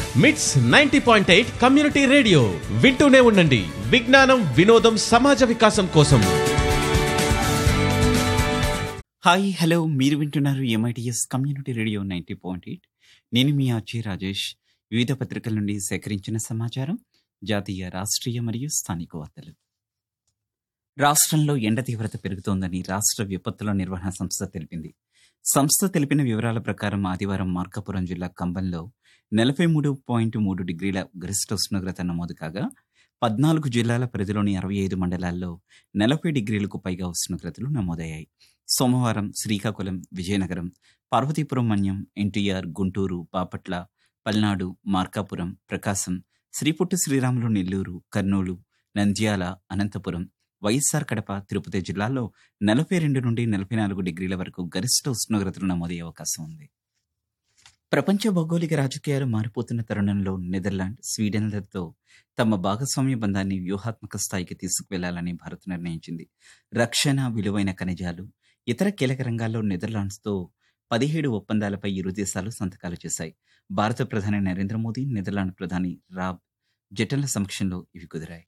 మిట్స్ ninety point eight community radio వింటూనే ఉండండి విజ్ఞానం వినోదం సమాజ వికాసం కోసం హాయ్ హలో మీరు వింటున్నారు MITS community radio ninety point eight నేను మీ ఆర్జే రాజేష్ వివిధ పత్రికల నుండి సేకరించిన సమాచారం జాతీయ రాష్ట్రీయ మరియు స్థానిక వార్తలు రాష్ట్రంలో ఎండ తీవ్రత పెరుగుతోందని రాష్ట్ర విపత్తుల నిర్వహణ సంస్థ తెలిపింది సంస్థ తెలిపిన వివరాల ప్రకారం ఆదివారం మార్కాపురం జిల్లా కంబంలో నలభై మూడు పాయింట్ మూడు డిగ్రీల గరిష్ట ఉష్ణోగ్రత నమోదు కాగా పద్నాలుగు జిల్లాల పరిధిలోని అరవై ఐదు మండలాల్లో నలభై డిగ్రీలకు పైగా ఉష్ణోగ్రతలు నమోదయ్యాయి సోమవారం శ్రీకాకుళం విజయనగరం పార్వతీపురం మన్యం ఎన్టీఆర్ గుంటూరు బాపట్ల పల్నాడు మార్కాపురం ప్రకాశం శ్రీపుట్టు శ్రీరాములు నెల్లూరు కర్నూలు నంద్యాల అనంతపురం వైఎస్ఆర్ కడప తిరుపతి జిల్లాల్లో నలభై రెండు నుండి నలభై నాలుగు డిగ్రీల వరకు గరిష్ట ఉష్ణోగ్రతలు నమోదయ్యే అవకాశం ఉంది ప్రపంచ భౌగోళిక రాజకీయాలు మారిపోతున్న తరుణంలో నెదర్లాండ్ స్వీడన్లతో తమ భాగస్వామ్య బంధాన్ని వ్యూహాత్మక స్థాయికి తీసుకువెళ్లాలని భారత్ నిర్ణయించింది రక్షణ విలువైన ఖనిజాలు ఇతర కీలక రంగాల్లో నెదర్లాండ్స్తో పదిహేడు ఒప్పందాలపై ఇరు దేశాలు సంతకాలు చేశాయి భారత ప్రధాని నరేంద్ర మోదీ నెదర్లాండ్ ప్రధాని రాబ్ జటన్ల సమక్షంలో ఇవి కుదిరాయి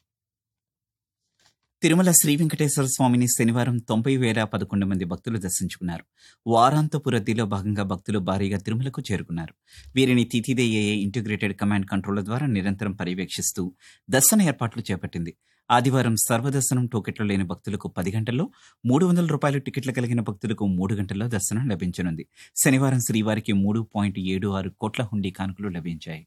తిరుమల శ్రీ వెంకటేశ్వర స్వామిని శనివారం తొంభై వేల పదకొండు మంది భక్తులు దర్శించుకున్నారు వారాంతపు రద్దీలో భాగంగా భక్తులు భారీగా తిరుమలకు చేరుకున్నారు వీరిని తితిదేఏఏ ఇంటిగ్రేటెడ్ కమాండ్ కంట్రోల్ ద్వారా నిరంతరం పర్యవేక్షిస్తూ దర్శన ఏర్పాట్లు చేపట్టింది ఆదివారం సర్వదర్శనం టోకెట్లు లేని భక్తులకు పది గంటల్లో మూడు వందల రూపాయలు టికెట్లు కలిగిన భక్తులకు మూడు గంటల్లో దర్శనం లభించనుంది శనివారం శ్రీవారికి మూడు పాయింట్ ఏడు ఆరు కోట్ల హుండీ కానుకలు లభించాయి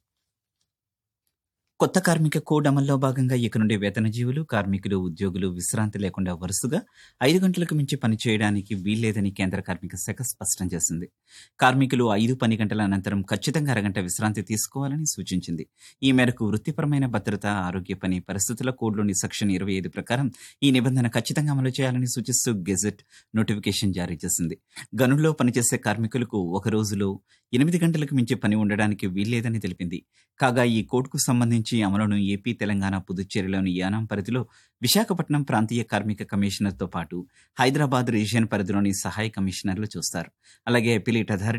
కొత్త కార్మిక కోడ్ అమల్లో భాగంగా ఇక నుండి వేతన జీవులు కార్మికులు ఉద్యోగులు విశ్రాంతి లేకుండా వరుసగా ఐదు గంటలకు మించి పనిచేయడానికి వీల్లేదని కేంద్ర కార్మిక శాఖ స్పష్టం చేసింది కార్మికులు ఐదు పని గంటల అనంతరం ఖచ్చితంగా అరగంట విశ్రాంతి తీసుకోవాలని సూచించింది ఈ మేరకు వృత్తిపరమైన భద్రత ఆరోగ్య పని పరిస్థితుల కోడ్లోని సెక్షన్ ఇరవై ఐదు ప్రకారం ఈ నిబంధన ఖచ్చితంగా అమలు చేయాలని సూచిస్తూ గెజెట్ నోటిఫికేషన్ జారీ చేసింది గనుల్లో పనిచేసే కార్మికులకు ఒక రోజులో ఎనిమిది గంటలకు మించి పని ఉండడానికి వీల్లేదని తెలిపింది కాగా ఈ కోడ్కు సంబంధించి అమలును ఏపీ తెలంగాణ పుదుచ్చేరిలోని యానాం పరిధిలో విశాఖపట్నం ప్రాంతీయ కార్మిక కమిషనర్తో పాటు హైదరాబాద్ రీజియన్ పరిధిలోని సహాయ కమిషనర్లు చూస్తారు అలాగే అపిలేట్ అథారిటీ